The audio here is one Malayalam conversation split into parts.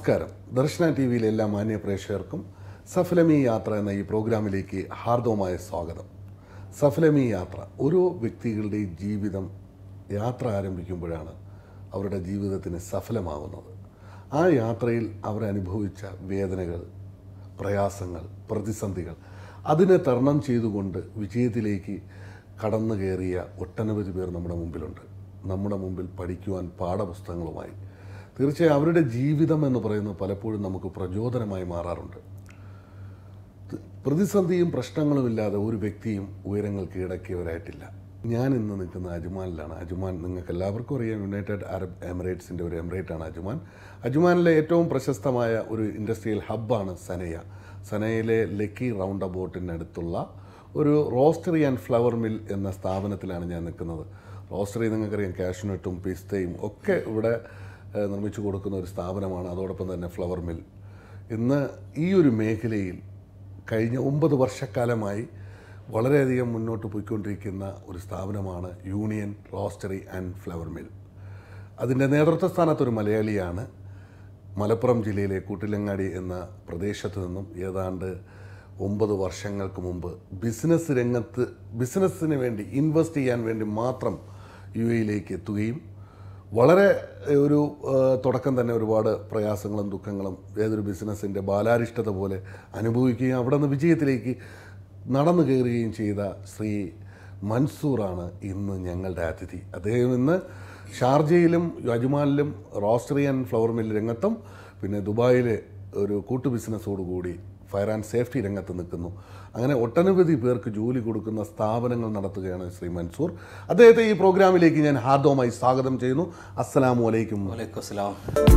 നമസ്കാരം ദർശന ടി വിയിലെ എല്ലാ മാന്യ പ്രേക്ഷകർക്കും സഫലമി യാത്ര എന്ന ഈ പ്രോഗ്രാമിലേക്ക് ഹാർദവമായ സ്വാഗതം സഫലമി യാത്ര ഓരോ വ്യക്തികളുടെയും ജീവിതം യാത്ര ആരംഭിക്കുമ്പോഴാണ് അവരുടെ ജീവിതത്തിന് സഫലമാകുന്നത് ആ യാത്രയിൽ അവർ അനുഭവിച്ച വേദനകൾ പ്രയാസങ്ങൾ പ്രതിസന്ധികൾ അതിനെ തരണം ചെയ്തുകൊണ്ട് വിജയത്തിലേക്ക് കടന്നു കയറിയ ഒട്ടനവധി പേർ നമ്മുടെ മുമ്പിലുണ്ട് നമ്മുടെ മുമ്പിൽ പഠിക്കുവാൻ പാഠപുസ്തകങ്ങളുമായി തീർച്ചയായും അവരുടെ ജീവിതം എന്ന് പറയുന്നത് പലപ്പോഴും നമുക്ക് പ്രചോദനമായി മാറാറുണ്ട് ത്- പ്രതിസന്ധിയും പ്രശ്നങ്ങളും ഇല്ലാതെ ഒരു വ്യക്തിയും ഉയരങ്ങൾ കീഴടക്കിയവരായിട്ടില്ല ഞാൻ ഇന്ന് നിൽക്കുന്ന അജ്മാനിലാണ് അജ്മാൻ നിങ്ങൾക്ക് എല്ലാവർക്കും അറിയാം യുണൈറ്റഡ് അറബ് എമിറേറ്റ്സിൻ്റെ ഒരു എമിറേറ്റ് ആണ് അജ്മാൻ അജ്മാനിലെ ഏറ്റവും പ്രശസ്തമായ ഒരു ഇൻഡസ്ട്രിയൽ ഹബ്ബാണ് സനയ സനയിലെ ലക്കി റൗണ്ട് അബൌട്ടിനടുത്തുള്ള ഒരു റോസ്റ്ററി ആൻഡ് ഫ്ലവർ മിൽ എന്ന സ്ഥാപനത്തിലാണ് ഞാൻ നിൽക്കുന്നത് റോസ്റ്ററി നിങ്ങൾക്കറിയാം കാഷ്നട്ടും പിസ്തയും ഒക്കെ ഇവിടെ ഏഹ്, നിർമ്മിച്ചു കൊടുക്കുന്ന ഒരു സ്ഥാപനമാണ് അതോടൊപ്പം തന്നെ ഫ്ലവർ മിൽ ഇന്ന് ഈ ഒരു മേഖലയിൽ കഴിഞ്ഞ ഒമ്പത് വർഷക്കാലമായി വളരെയധികം മുന്നോട്ട് പോയിക്കൊണ്ടിരിക്കുന്ന ഒരു സ്ഥാപനമാണ് Union roastery and flour mill അതിൻ്റെ നേതൃത്വ സ്ഥാനത്തൊരു മലയാളിയാണ് മലപ്പുറം ജില്ലയിലെ കൂട്ടിലങ്ങാടി എന്ന പ്രദേശത്ത് നിന്നും ഏതാണ്ട് ഒമ്പത് വർഷങ്ങൾക്ക് മുമ്പ് ബിസിനസ് രംഗത്ത് ബിസിനസ്സിന് വേണ്ടി ഇൻവെസ്റ്റ് ചെയ്യാൻ വേണ്ടി മാത്രം യു എയിലേക്ക് എത്തുകയും വളരെ ഏഹ്, ഒരു ഏഹ്, തുടക്കം തന്നെ ഒരുപാട് പ്രയാസങ്ങളും ദുഃഖങ്ങളും ഏതൊരു ബിസിനസ്സിൻ്റെ ബാലാരിഷ്ടത പോലെ അനുഭവിക്കുകയും അവിടെ നിന്ന് വിജയത്തിലേക്ക് നടന്നു കയറുകയും ചെയ്ത ശ്രീ മൻസൂറാണ് ഇന്ന് ഞങ്ങളുടെ അതിഥി അദ്ദേഹം ഇന്ന് ഷാർജയിലും അജ്മാനിലും റോസ്റ്ററി ആൻഡ് ഫ്ലവർ മിൽ രംഗത്തും പിന്നെ ദുബായിലെ ഒരു കൂട്ടു ബിസിനസ്സോടുകൂടി ഫയർ ആൻഡ് സേഫ്റ്റി രംഗത്ത് നിൽക്കുന്നു അങ്ങനെ ഒട്ടനവധി പേർക്ക് ജോലി കൊടുക്കുന്ന സ്ഥാപനങ്ങൾ നടത്തുകയാണ് ശ്രീ മൻസൂർ അദ്ദേഹത്തെ ഈ പ്രോഗ്രാമിലേക്ക് ഞാൻ ഹാർദവമായി സ്വാഗതം ചെയ്യുന്നു അസ്സലാമു അലൈക്കും വലൈക്കും അസ്സലാം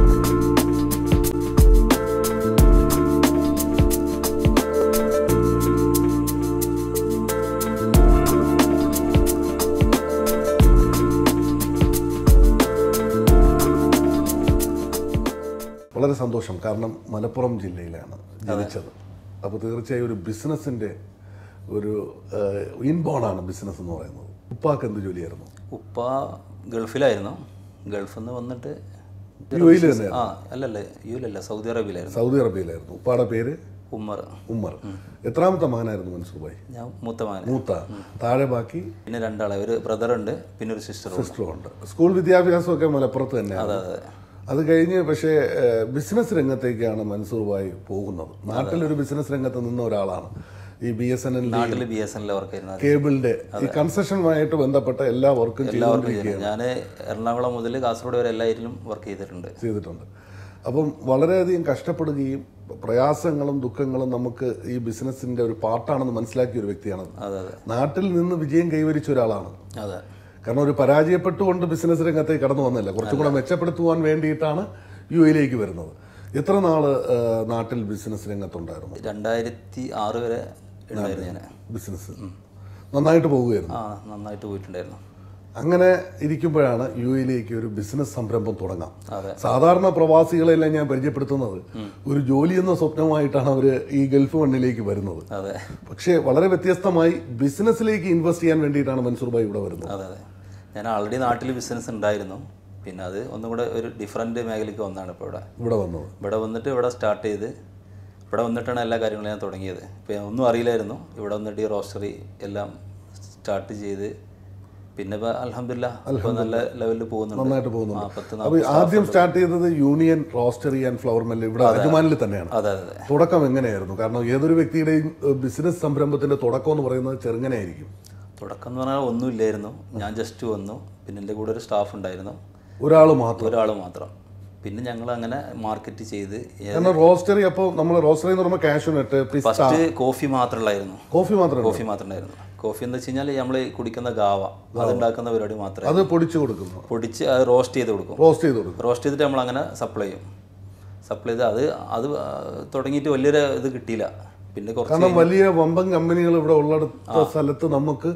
വളരെ സന്തോഷം കാരണം മലപ്പുറം ജില്ലയിലാണ് ജനിച്ചത് അപ്പോൾ തീർച്ചയായും ഒരു ബിസിനസ്സിൻ്റെ ഒരു ഇൻബോണാണ് ബിസിനസ് എന്ന് പറയുന്നത് ഉപ്പാക്ക് എന്ത് ജോലിയായിരുന്നു ഉപ്പ ഗൾഫിലായിരുന്നു ഗൾഫിൽ നിന്ന് വന്നിട്ട് യു എയിൽ തന്നെ ആ അല്ലല്ല യു അല്ല സൗദി അറേബ്യയിലായിരുന്നു സൗദി അറേബ്യയിലായിരുന്നു ഉപ്പാടെ പേര് ഉമ്മർ ഉമ്മർ എത്രാമത്തെ മകനായിരുന്നു മൻസൂർ ഭായി ഞാൻ മൂത്ത മകൻ മൂത്ത താഴെ ബാക്കി പിന്നെ രണ്ടാളെ ഒരു ബ്രദറുണ്ട് പിന്നെ ഒരു സിസ്റ്ററും സിസ്റ്ററും ഉണ്ട് സ്കൂൾ വിദ്യാഭ്യാസമൊക്കെ മലപ്പുറത്ത് തന്നെയാണ് അത് കഴിഞ്ഞ് പക്ഷേ ഏഹ്, ബിസിനസ് രംഗത്തേക്കാണ് മൻസൂർ ഭായി പോകുന്നത് നാട്ടിലൊരു ബിസിനസ് രംഗത്ത് നിന്ന ഒരാളാണ് ഈ ബി എസ് എൻ എൽ നാട്ടിൽ ബി എസ് എൻ വർക്ക് ചെയ്യുന്നത് കേബിളിന്റെ ഈ കൺസ്ട്രക്ഷനുമായിട്ട് ബന്ധപ്പെട്ട എല്ലാ വർക്കും ചെയ്തുകൊണ്ടിരിക്കുകയാണ് ഞാൻ എറണാകുളം മുതൽ കാസർഗോഡ് വരെ എല്ലാ ഏരിയയിലും വർക്ക് ചെയ്തിട്ടുണ്ട് ചെയ്തിട്ടുണ്ട് അപ്പം വളരെയധികം കഷ്ടപ്പെടുകയും പ്രയാസങ്ങളും ദുഃഖങ്ങളും നമുക്ക് ഈ ബിസിനസിന്റെ ഒരു പാർട്ടാണെന്ന് മനസ്സിലാക്കിയ ഒരു വ്യക്തിയാണ് അതെ അതെ നാട്ടിൽ നിന്ന് വിജയം കൈവരിച്ച ഒരാളാണ് അതെ കാരണം ഒരു പരാജയപ്പെട്ടുകൊണ്ട് ബിസിനസ് രംഗത്തേക്ക് കടന്നു വന്നില്ല കുറച്ചും കൂടെ മെച്ചപ്പെടുത്തുവാൻ വേണ്ടിയിട്ടാണ് യു എയിലേക്ക് വരുന്നത് എത്ര നാള് ആ, നാട്ടിൽ ബിസിനസ് രംഗത്തുണ്ടായിരുന്നു രണ്ടായിരത്തി ആറ് വരെ ഉണ്ടായിരുന്നു ഞാൻ ബിസിനസ് നന്നായിട്ട് പോവുകയായിരുന്നു ആ നന്നായിട്ട് പോയിട്ടുണ്ടായിരുന്നു അങ്ങനെ ഇരിക്കുമ്പോഴാണ് യു എയിലേക്ക് ഒരു ബിസിനസ് സംരംഭം തുടങ്ങാം അതെ. സാധാരണ പ്രവാസികളെല്ലാം ഞാൻ പരിചയപ്പെടുത്തുന്നത് ഒരു ജോലി എന്ന സ്വപ്നമായിട്ടാണ് അവർ ഈ ഗൾഫ് മണ്ണിലേക്ക് വരുന്നത് അതെ പക്ഷേ വളരെ വ്യത്യസ്തമായി ബിസിനസ്സിലേക്ക് ഇൻവെസ്റ്റ് ചെയ്യാൻ വേണ്ടിയിട്ടാണ് മൻസൂർ ഭായി ഇവിടെ വരുന്നത് അതെ അതെ ഞാൻ ആൾറെഡി നാട്ടിൽ ബിസിനസ് ഉണ്ടായിരുന്നു പിന്നെ അത് ഒന്നും കൂടെ ഒരു ഡിഫറെൻറ്റ് മേഖലയ്ക്ക് വന്നതാണ് ഇപ്പോൾ ഇവിടെ ഇവിടെ വന്നത് ഇവിടെ വന്നിട്ട് ഇവിടെ സ്റ്റാർട്ട് ചെയ്ത് ഇവിടെ വന്നിട്ടാണ് എല്ലാ കാര്യങ്ങളും ഞാൻ തുടങ്ങിയത് ഇപ്പോൾ ഒന്നും അറിയില്ലായിരുന്നു ഇവിടെ വന്നിട്ട് ഈ റോസ്റ്ററി എല്ലാം സ്റ്റാർട്ട് ചെയ്ത് പിന്നെ ഇപ്പോൾ അലഹമില്ല ഇപ്പോൾ നല്ല ലെവലിൽ പോകുന്നുണ്ട് നന്നായിട്ട് ആ പോകുന്നുണ്ട് പത്ത് അപ്പൊ ആദ്യം സ്റ്റാർട്ട് ചെയ്തത് Union roastery and flour mill ഇവിടെ അജ്മാനിൽ തന്നെയാണ് അതെ അതെ അതെ തുടക്കം എങ്ങനെയായിരുന്നു കാരണം ഏതൊരു വ്യക്തിയുടെയും ബിസിനസ് സംരംഭത്തിന്റെ തുടക്കം എന്ന് പറയുന്നത് ചെറുങ്ങനെയായിരിക്കും തുടക്കം എന്ന് പറഞ്ഞാൽ ഒന്നുമില്ലായിരുന്നു ഞാൻ ജസ്റ്റ് വന്നു പിന്നെ എൻ്റെ കൂടെ ഒരു സ്റ്റാഫ് ഉണ്ടായിരുന്നു ഒരാൾ മാത്രം ഒരാൾ മാത്രം പിന്നെ ഞങ്ങൾ അങ്ങനെ മാർക്കറ്റ് ചെയ്ത് കാരണം റോസ്റ്ററി അപ്പോൾ നമ്മൾ റോസ്റ്ററി എന്ന് പറയുമ്പോൾ കാഷ്യൂ നട്ട് പിസ്ത ഫസ്റ്റ് കോഫി മാത്രമുള്ളായിരുന്നു കോഫി മാത്രമേ കോഫി മാത്രമേ ഉണ്ടായിരുന്നു കോഫി എന്ന് വെച്ച് കഴിഞ്ഞാൽ നമ്മൾ കുടിക്കുന്ന ഗാവ അതുണ്ടാക്കുന്ന പരിപാടി മാത്രമേ അത് പൊടിച്ചു കൊടുക്കുന്നു പൊടിച്ച് അത് റോസ്റ്റ് ചെയ്ത് കൊടുക്കും റോസ്റ്റ് ചെയ്ത് കൊടുക്കും റോസ്റ്റ് ചെയ്തിട്ട് നമ്മൾ അങ്ങനെ സപ്ലൈ ചെയ്യും സപ്ലൈ ചെയ്ത് അത് അത് ആ, തുടങ്ങിയിട്ട് വലിയൊരു ഇത് കിട്ടിയില്ല പിന്നെ കുറച്ച് കാരണം വലിയ വമ്പൻ കമ്പനികൾ ഇവിടെ ഉള്ളിടത്ത സ്ഥലത്ത് നമുക്ക്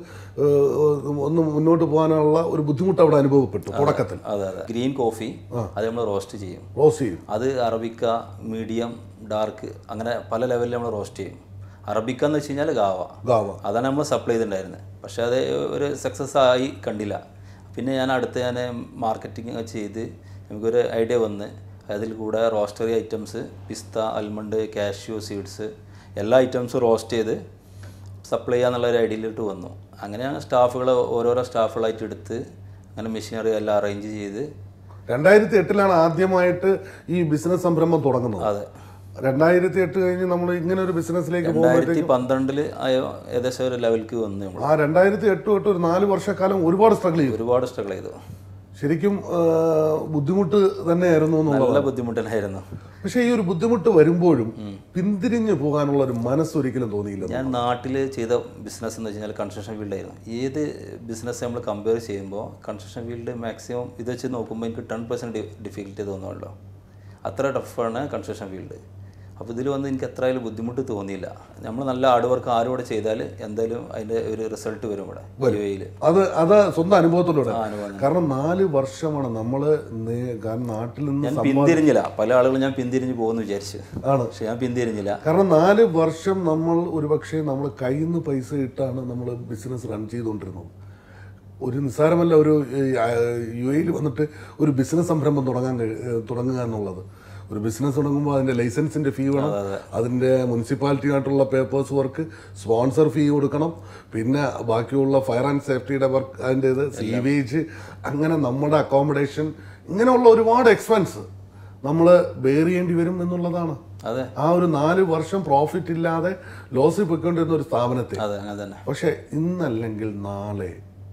ഏഹ്, ഒന്ന് മുന്നോട്ട് പോകാനുള്ള ഒരു ബുദ്ധിമുട്ട് അവിടെ അനുഭവപ്പെട്ടു തുടക്കത്തിൽ അതെ അതെ ഗ്രീൻ കോഫി അത് നമ്മൾ റോസ്റ്റ് ചെയ്യും റോസ്റ്റ് ചെയ്യും അത് അറബിക്ക മീഡിയം ഡാർക്ക് അങ്ങനെ പല ലെവലിൽ നമ്മൾ റോസ്റ്റ് ചെയ്യും അറബിക്ക എന്ന് വെച്ച് കഴിഞ്ഞാൽ ഗാവ ഗാവ അതാണ് നമ്മൾ സപ്ലൈ ചെയ്തിട്ടുണ്ടായിരുന്നത് പക്ഷേ അത് ഒരു സക്സസ് ആയി കണ്ടില്ല പിന്നെ ഞാൻ അടുത്ത് ഞാൻ മാർക്കറ്റിംഗ് ചെയ്ത് നമുക്കൊരു ഐഡിയ വന്ന് അതിൽ കൂടെ റോസ്റ്ററി ഐറ്റംസ് പിസ്ത അൽമണ്ട് കാഷ്യൂ സീഡ്സ് എല്ലാ ഐറ്റംസും റോസ്റ്റ് ചെയ്ത് സപ്ലൈ ചെയ്യാന്നുള്ള ഒരു ഐഡിയയിലോട്ട് വന്നു അങ്ങനെയാണ് സ്റ്റാഫുകൾ ഓരോരോ സ്റ്റാഫുകളായിട്ട് എടുത്ത് അങ്ങനെ മെഷീനറി എല്ലാം അറേഞ്ച് ചെയ്ത് രണ്ടായിരത്തി എട്ടിലാണ് ആദ്യമായിട്ട് ഈ ബിസിനസ് സംരംഭം തുടങ്ങുന്നത് അതെ രണ്ടായിരത്തി എട്ട് കഴിഞ്ഞ് നമ്മൾ ഇങ്ങനെ ഒരു ബിസിനസ്സിലേക്ക് പോകുമ്പോൾ രണ്ടായിരത്തി പന്ത്രണ്ടില് ആയ ഏകദേശം ഒരു ലെവലിലേക്ക് വന്നു നമ്മൾ ആ രണ്ടായിരത്തി എട്ട് തൊട്ട് ഒരു നാല് വർഷക്കാലം ഒരുപാട് സ്ട്രഗിൾ ചെയ്തു ഒരുപാട് സ്ട്രഗിൾ ചെയ്തു ശരിക്കും ആ, ബുദ്ധിമുട്ട് തന്നെയായിരുന്നു എന്നുള്ളത് നല്ല ബുദ്ധിമുട്ടനായിരുന്നു പക്ഷേ ഈ ഒരു ബുദ്ധിമുട്ട് വരുമ്പോഴും പിന്തിരിഞ്ഞു പോകാനുള്ള ഒരു മനസ്സൊരിക്കലും തോന്നിയില്ല ഞാൻ നാട്ടിൽ ചെയ്ത ബിസിനസ് എന്ന് വെച്ച് കഴിഞ്ഞാൽ കൺസ്ട്രക്ഷൻ ഫീൽഡായിരുന്നു ഏത് ബിസിനസ് നമ്മൾ കമ്പയർ ചെയ്യുമ്പോൾ കൺസ്ട്രക്ഷൻ ഫീൽഡ് മാക്സിമം ഇത് വെച്ച് നോക്കുമ്പോൾ എനിക്ക് ടെൻ പെർസെൻറ്റ് ഡിഫിക്കൽറ്റി തോന്നുമല്ലോ അത്ര ടഫാണ് കൺസ്ട്രക്ഷൻ ഫീൽഡ് അപ്പോൾ ഇതിൽ വന്ന് എനിക്ക് എത്രയായാലും ബുദ്ധിമുട്ട് തോന്നിയില്ല നമ്മൾ നല്ല ഹാർഡ് വർക്ക് ആരും കൂടെ ചെയ്താൽ എന്തായാലും അതിൻ്റെ ഒരു റിസൾട്ട് വരും ഇവിടെ യു എയിൽ അത് അത് സ്വന്തം അനുഭവത്തിലൂടെ അനുഭവം. കാരണം നാല് വർഷമാണ് നമ്മള് നേ- കാരണം നാട്ടിൽ നിന്ന് ഞാൻ പിന്തിരിഞ്ഞില്ല പല ആളുകളും ഞാൻ പിന്തിരിഞ്ഞ് പോകുമെന്ന് വിചാരിച്ചു ആണ് പക്ഷെ ഞാൻ പിന്തിരിഞ്ഞില്ല കാരണം നാല് വർഷം നമ്മൾ ഒരുപക്ഷെ നമ്മൾ കയ്യിൽ നിന്ന് പൈസ ഇട്ടാണ് നമ്മൾ ബിസിനസ് റൺ ചെയ്തുകൊണ്ടിരുന്നത് ഒരു നിസ്സാരമല്ല ഒരു യു എയിൽ വന്നിട്ട് ഒരു ബിസിനസ് സംരംഭം തുടങ്ങാൻ കഴി- ഏഹ് തുടങ്ങുക എന്നുള്ളത് ഒരു ബിസിനസ് തുടങ്ങുമ്പോൾ അതിന്റെ ലൈസൻസിന്റെ ഫീ വേണം അതിന്റെ മുനിസിപ്പാലിറ്റിയായിട്ടുള്ള പേപ്പേഴ്സ് വർക്ക് സ്പോൺസർ ഫീ കൊടുക്കണം പിന്നെ ബാക്കിയുള്ള ഫയർ ആൻഡ് സേഫ്റ്റിയുടെ വർക്ക് അതിൻ്റെ ഇത് സീവേജ് അങ്ങനെ നമ്മുടെ അക്കോമഡേഷൻ ഇങ്ങനെയുള്ള ഒരുപാട് എക്സ്പെൻസ് നമ്മൾ ബെയർ ചെയ്യേണ്ടി വരും എന്നുള്ളതാണ് അതെ ആ ഒരു നാല് വർഷം പ്രോഫിറ്റ് ഇല്ലാതെ ലോസിൽ പോയിക്കൊണ്ടിരുന്ന ഒരു സ്ഥാപനത്തെ അതെ അങ്ങനെ തന്നെ പക്ഷെ ഇന്നല്ലെങ്കിൽ നാളെ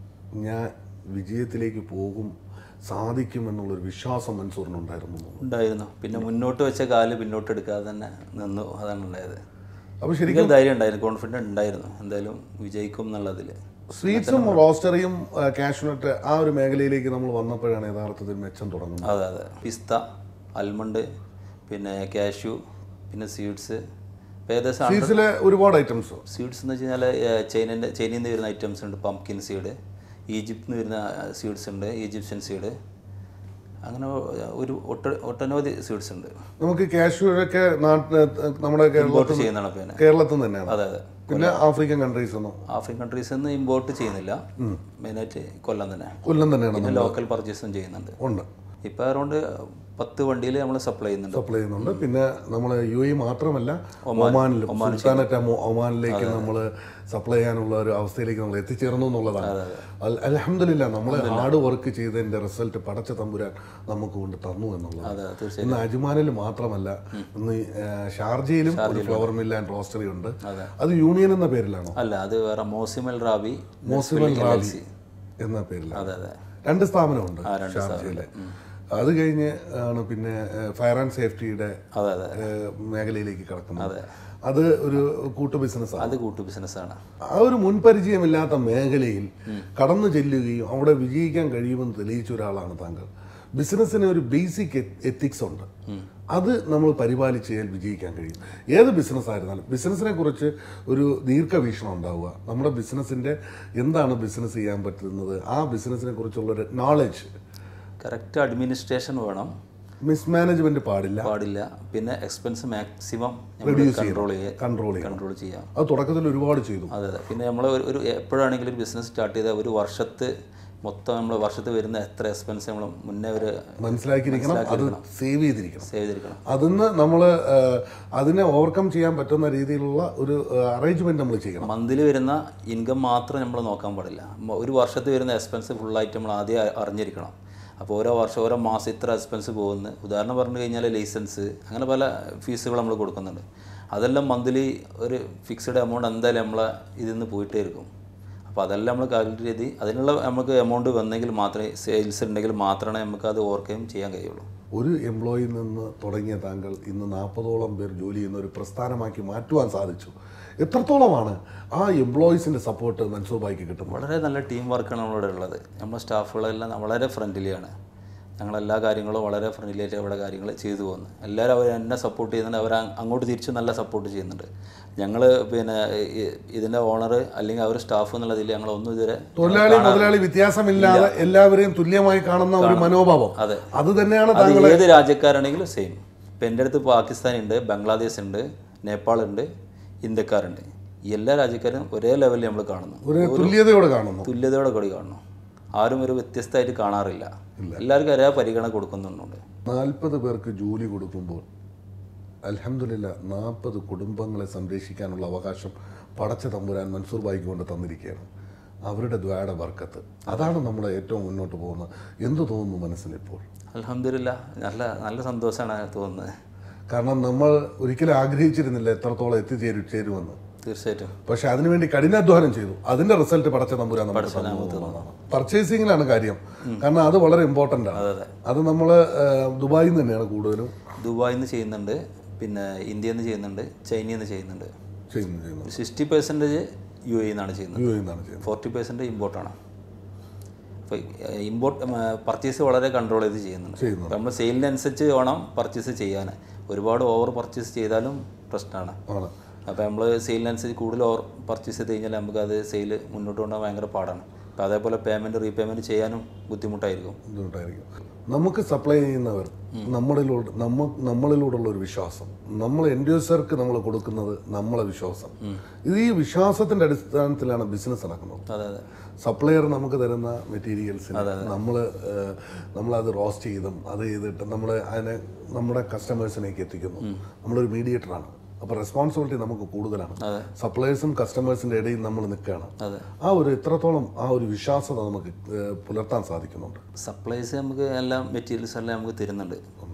ഞാൻ വിജയത്തിലേക്ക് പോകും സാധിക്കുമെന്നുള്ളൊരു വിശ്വാസം മൻസൂറിനുണ്ടായിരുന്നു ഉണ്ടായിരുന്നു പിന്നെ മുന്നോട്ട് വെച്ച കാല് പിന്നോട്ട് എടുക്കാതെ തന്നെ നിന്നു അതാണ് ഉണ്ടായത് അപ്പോൾ ശരിക്കും എനിക്ക് ധൈര്യം ഉണ്ടായിരുന്നു കോൺഫിഡൻറ്റ് ഉണ്ടായിരുന്നു എന്തായാലും വിജയിക്കും എന്നുള്ളതിൽ സ്വീറ്റ്സും റോസ്റ്ററിയും കാഷ്നട്ട് ആ ഒരു മേഖലയിലേക്ക് നമ്മൾ വന്നപ്പോഴാണ് യഥാർത്ഥത്തിൽ മെച്ചം തുടങ്ങുന്നത് അതെ അതെ പിസ്ത അൽമണ്ട് പിന്നെ കാഷ്യൂ പിന്നെ സീഡ്സ് ഏകദേശം സ്വീറ്റ്സിലെ ഒരുപാട് ഐറ്റംസ് സീഡ്സ് എന്ന് വെച്ച് കഴിഞ്ഞാൽ ചൈനൻ്റെ ചൈനയിൽ നിന്ന് വരുന്ന ഐറ്റംസ് ഉണ്ട് പംകിൻ സീഡ് ഈജിപ്തിൽ നിന്ന് വരുന്ന സീഡ്സ് ഉണ്ട് ഈജിപ്ഷ്യൻ സീഡ് അങ്ങനെ ഒരു ഒട്ട ഒട്ടനവധി സീഡ്സ് ഉണ്ട് നമുക്ക് കാഷ്യൂരൊക്കെ നാട്ടിൽ നമ്മുടെ കേരളത്തിൽ ഇമ്പോർട്ട് ചെയ്യുന്നതാണ് പിന്നെ കേരളത്തിൽ നിന്ന് തന്നെയാണ് അതെ അതെ പിന്നെ ആഫ്രിക്കൻ കൺട്രീസ് ഒന്നും ആഫ്രിക്കൻ കൺട്രീസിൽ നിന്ന് ഇമ്പോർട്ട് ചെയ്യുന്നില്ല മെയിനായിട്ട് കൊല്ലം തന്നെ കൊല്ലം തന്നെയാണ് പിന്നെ ലോക്കൽ പർച്ചേസും ചെയ്യുന്നുണ്ട് ഉണ്ട് ഇപ്പോൾ അറൗണ്ട് പത്ത് വണ്ടിയിൽ നമ്മൾ സപ്ലൈ ചെയ്യുന്നുണ്ട് സപ്ലൈ ചെയ്യുന്നുണ്ട് പിന്നെ നമ്മൾ യു എ മാത്രമല്ല ഒമാനിലും സുൽത്താനറ്റ് ഒമ- ഒമാനിലേക്ക് നമ്മൾ സപ്ലൈ ചെയ്യാനുള്ള ഒരു അവസ്ഥയിലേക്ക് നമ്മൾ എത്തിച്ചേർന്നു എന്നുള്ളതാണ് അലഹമില്ല നമ്മൾ ഹാർഡ് വർക്ക് ചെയ്തതിന്റെ റിസൾട്ട് പടച്ച തമ്പുരാൻ നമുക്ക് കൊണ്ട് തന്നു എന്നുള്ളത് അതെ തീർച്ചയായും ഇന്ന് അജ്മാനിൽ മാത്രമല്ല ഇന്ന് ഈ, ആ, ഷാർജയിലും ഒരു ഫ്ലവർ മില്ല് ആൻഡ് റോസ്റ്ററി ഉണ്ട് അത് യൂണിയൻ എന്ന പേരിലാണോ അല്ല അത് വേറെ മോസിമൽ റാബി മോസിമൽ റാവി എന്ന പേരിലാണ് അതെ അതെ രണ്ട് സ്ഥാപനമുണ്ട് ഷാർജയിലെ അത് കഴിഞ്ഞ് ആണ് പിന്നെ ഫയർ ആൻഡ് സേഫ്റ്റിയുടെ അതെ അതെ ഏഹ് മേഖലയിലേക്ക് കടക്കുന്നത് അത് ഒരു കൂട്ടു ബിസിനസ്സാണ് അത് കൂട്ടു ബിസിനസ്സാണ് ആ ഒരു മുൻപരിചയമില്ലാത്ത മേഖലയിൽ കടന്നു ചെല്ലുകയും അവിടെ വിജയിക്കാൻ കഴിയുമെന്ന് തെളിയിച്ച ഒരാളാണ് താങ്കൾ ബിസിനസ്സിന് ഒരു ബേസിക് എത്തിക്സ് ഉണ്ട് അത് നമ്മൾ പരിപാലിച്ച് കഴിഞ്ഞാൽ വിജയിക്കാൻ കഴിയും ഏത് ബിസിനസ് ആയിരുന്നാലും ബിസിനസ്സിനെ കുറിച്ച് ഒരു ദീർഘവീക്ഷണം ഉണ്ടാവുക നമ്മുടെ ബിസിനസ്സിന്റെ എന്താണ് ബിസിനസ് ചെയ്യാൻ പറ്റുന്നത് ആ ബിസിനസ്സിനെ കുറിച്ചുള്ള ഒരു നോളജ് കറക്റ്റ് അഡ്മിനിസ്ട്രേഷൻ വേണം മിസ്മാനേജ്മെന്റ് പാടില്ല പാടില്ല പിന്നെ എക്സ്പെൻസ് മാക്സിമം Reduce കൺട്രോൾ ചെയ്യുക കൺട്രോൾ ചെയ്യണം കൺട്രോൾ ചെയ്യാം അത് തുടക്കത്തിൽ ഒരുപാട് ചെയ്തു അതെ അതെ പിന്നെ നമ്മൾ ഒരു എപ്പോഴാണെങ്കിലും ഒരു ബിസിനസ് സ്റ്റാർട്ട് ചെയ്താൽ ഒരു വർഷത്ത് മൊത്തം നമ്മൾ വർഷത്ത് വരുന്ന എത്ര എക്സ്പെൻസ് നമ്മൾ മുന്നേ ഒരു മനസ്സിലാക്കിയിരിക്കണം അത് സേവ് ചെയ്തിരിക്കണം സേവ് ചെയ്തിരിക്കണം അതിന്ന് നമ്മൾ അതിനെ ഓവർകം ചെയ്യാൻ പറ്റുന്ന രീതിയിലുള്ള ഒരു അറേഞ്ച്മെന്റ് നമ്മൾ ചെയ്യണം മന്തിൽ വരുന്ന ഇൻകം മാത്രം നമ്മൾ നോക്കാൻ പാടില്ല മ- ഒരു വർഷത്ത് വരുന്ന എക്സ്പെൻസ് ഫുള്ളായിട്ട് നമ്മൾ ആദ്യം അ- അറിഞ്ഞിരിക്കണം അപ്പോൾ ഓരോ വർഷം ഓരോ മാസം ഇത്ര എക്സ്പെൻസ് പോകുന്നു ഉദാഹരണം പറഞ്ഞു കഴിഞ്ഞാൽ ലൈസൻസ് അങ്ങനെ പല ഫീസുകൾ നമ്മൾ കൊടുക്കുന്നുണ്ട് അതെല്ലാം മന്ത്ലി ഒരു ഫിക്സ്ഡ് എമൗണ്ട് എന്തായാലും നമ്മളെ ഇതിൽ നിന്ന് പോയിട്ടേ ഇരിക്കും അപ്പോൾ അതെല്ലാം നമ്മൾ കാൽക്കുലേറ്റ് ചെയ്ത് അതിനുള്ള നമുക്ക് എമൗണ്ട് വന്നെങ്കിൽ മാത്രമേ സെയിൽസ് ഉണ്ടെങ്കിൽ മാത്രമേ നമുക്ക് അത് ഓവർകം ചെയ്യാൻ കഴിയുള്ളൂ ഒരു എംപ്ലോയിയിൽ നിന്ന് തുടങ്ങിയ താങ്കൾ ഇന്ന് നാൽപ്പതോളം പേർ ജോലി ചെയ്യുന്ന ഒരു പ്രസ്ഥാനമാക്കി മാറ്റുവാൻ സാധിച്ചു എത്രത്തോളമാണ് ആ എംപ്ലോയീസിന്റെ സപ്പോർട്ട് മൻസൂർ ഭായിക്ക് കിട്ടുന്നത് വളരെ നല്ല ടീം വർക്കാണ് നമ്മളിവിടെ ഉള്ളത് നമ്മുടെ സ്റ്റാഫുകളെല്ലാം വളരെ ഫ്രണ്ട്ലിയാണ് ഞങ്ങളെല്ലാ കാര്യങ്ങളും വളരെ ഫ്രണ്ട്ലി ആയിട്ട് അവിടെ കാര്യങ്ങൾ ചെയ്തു പോകുന്നു എല്ലാവരും അവർ എന്നെ സപ്പോർട്ട് ചെയ്യുന്നുണ്ട് അവർ അങ്ങോട്ട് തിരിച്ച് നല്ല സപ്പോർട്ട് ചെയ്യുന്നുണ്ട് ഞങ്ങൾ പിന്നെ ഈ- ഇതിൻ്റെ ഓണർ അല്ലെങ്കിൽ അവർ സ്റ്റാഫ് എന്നുള്ളതിൽ ഞങ്ങൾ ഒന്നും ഇതുവരെ തൊഴിലാളി മുതലാളി വ്യത്യാസമില്ലാതെ എല്ലാവരെയും തുല്യമായി കാണുന്ന ഒരു മനോഭാവം അതെ. അത് തന്നെയാണ് അത് താങ്കൾ ഏത് രാജ്യക്കാരാണെങ്കിലും സെയിം ഇപ്പം എൻ്റെ അടുത്ത് പാകിസ്ഥാൻ ഉണ്ട് ബംഗ്ലാദേശ് ഉണ്ട് നേപ്പാൾ ഉണ്ട് ഇന്ത്യക്കാരുണ്ട് ഈ എല്ലാ രാജ്യക്കാരും ഒരേ ലെവലിൽ നമ്മൾ കാണുന്നു ഒരു തുല്യതയോടെ കാണുന്നു തുല്യതയോടെ കൂടി കാണുന്നു ആരും ഒരു വ്യത്യസ്തമായിട്ട് കാണാറില്ല എല്ലാവർക്കും ഒരേ പരിഗണന കൊടുക്കുന്നുണ്ട് നാൽപ്പത് പേർക്ക് ജോലി കൊടുക്കുമ്പോൾ അലഹമില്ല നാൽപ്പത് കുടുംബങ്ങളെ സംരക്ഷിക്കാനുള്ള അവകാശം പടച്ച തമ്പുരാൻ മൻസൂർ ബായിക്ക് കൊണ്ട് തന്നിരിക്കുകയാണ് അവരുടെ ദ്വായുടെ വർക്കത്ത് അതാണ് നമ്മൾ ഏറ്റവും മുന്നോട്ട് പോകുന്നത് എന്തു തോന്നുന്നു മനസ്സിലിപ്പോൾ അലഹമില്ല നല്ല നല്ല സന്തോഷമാണ് തോന്നുന്നത് കാരണം നമ്മൾ ഒരിക്കലും ആഗ്രഹിച്ചിരുന്നില്ല എത്രത്തോളം എത്തിച്ചേരും ചേരുമെന്ന് തീർച്ചയായിട്ടും പക്ഷെ അതിനുവേണ്ടി കഠിനാധ്വാനം ചെയ്തു അതിന്റെ റിസൾട്ട് പടച്ച തമ്പുരാൻ നമുക്ക് തന്നു എന്നുള്ളതാണ്. പർച്ചേസിങ്ങിലാണ് കാര്യം കാരണം അത് വളരെ ഇമ്പോർട്ടൻ്റ് ആണ് അതെ അതെ അത് നമ്മൾ ദുബായിൽ നിന്ന് തന്നെയാണ് കൂടുതലും ദുബായിൽ നിന്ന് ചെയ്യുന്നുണ്ട് പിന്നെ ഇന്ത്യയിൽ നിന്ന് ചെയ്യുന്നുണ്ട് ചൈനയിൽ നിന്ന് ചെയ്യുന്നുണ്ട് ചെയ്യുന്നത് ചെയ്യുന്നത് സിക്സ്റ്റി പെർസെൻറ്റേജ് യു എ നിന്നാണ് ചെയ്യുന്നത് യു എന്നാണ് ചെയ്യുന്നത് ഫോർട്ടി പെർസെൻറ്റ് ഇമ്പോർട്ടാണ് അപ്പോൾ ഇമ്പോർട്ട് പർച്ചേസ് വളരെ കൺട്രോൾ ചെയ്ത് ചെയ്യുന്നുണ്ട് ചെയ്യുന്നുണ്ട്. അപ്പോൾ നമ്മൾ സെയിലിനനുസരിച്ച് വേണം പർച്ചേസ് ചെയ്യാൻ ഒരുപാട് ഓവർ പർച്ചേസ് ചെയ്താലും പ്രശ്നമാണ് ആണ് അപ്പോൾ നമ്മൾ സെയിലിനനുസരിച്ച് കൂടുതൽ ഓവർ പർച്ചേസ് ചെയ്ത് കഴിഞ്ഞാൽ നമുക്കത് സെയിൽ മുന്നോട്ട് കൊണ്ടുപോകാൻ ഭയങ്കര പാടാണ് അപ്പോൾ അതേപോലെ പേയ്മെൻറ്റ് റീപേയ്മെൻറ്റ് ചെയ്യാനും ബുദ്ധിമുട്ടായിരിക്കും ബുദ്ധിമുട്ടായിരിക്കും നമുക്ക് സപ്ലൈ ചെയ്യുന്നവർ നമ്മളിലൂടെ നമ്മ നമ്മളിലൂടെയുള്ള ഒരു വിശ്വാസം നമ്മൾ എൻഡ് യൂസർക്ക് നമ്മൾ കൊടുക്കുന്നത് നമ്മളെ വിശ്വാസം ഇത് ഈ വിശ്വാസത്തിന്റെ അടിസ്ഥാനത്തിലാണ് ബിസിനസ് നടക്കുന്നത് അതെ അതെ സപ്ലയർ നമുക്ക് തരുന്ന മെറ്റീരിയൽസിന് നമ്മൾ നമ്മളത് റോസ്റ്റ് ചെയ്തും അത് ചെയ്തിട്ട് നമ്മൾ അതിനെ നമ്മുടെ കസ്റ്റമേഴ്സിലേക്ക് എത്തിക്കുന്നു നമ്മളൊരു മീഡിയേറ്ററാണ് അപ്പോൾ റെസ്പോൺസിബിലിറ്റി നമുക്ക് കൂടുതലാണ് അതെ. സപ്ലയേഴ്സും കസ്റ്റമേഴ്സിന്റെ ഇടയിൽ നമ്മൾ നിൽക്കുകയാണ് അതെ ആ ഒരു എത്രത്തോളം ആ ഒരു വിശ്വാസത നമുക്ക് ഏഹ്, പുലർത്താൻ സാധിക്കുന്നുണ്ട് സപ്ലൈസ് നമുക്ക് എല്ലാ മെറ്റീരിയൽസ് എല്ലാം നമുക്ക് തരുന്നുണ്ട്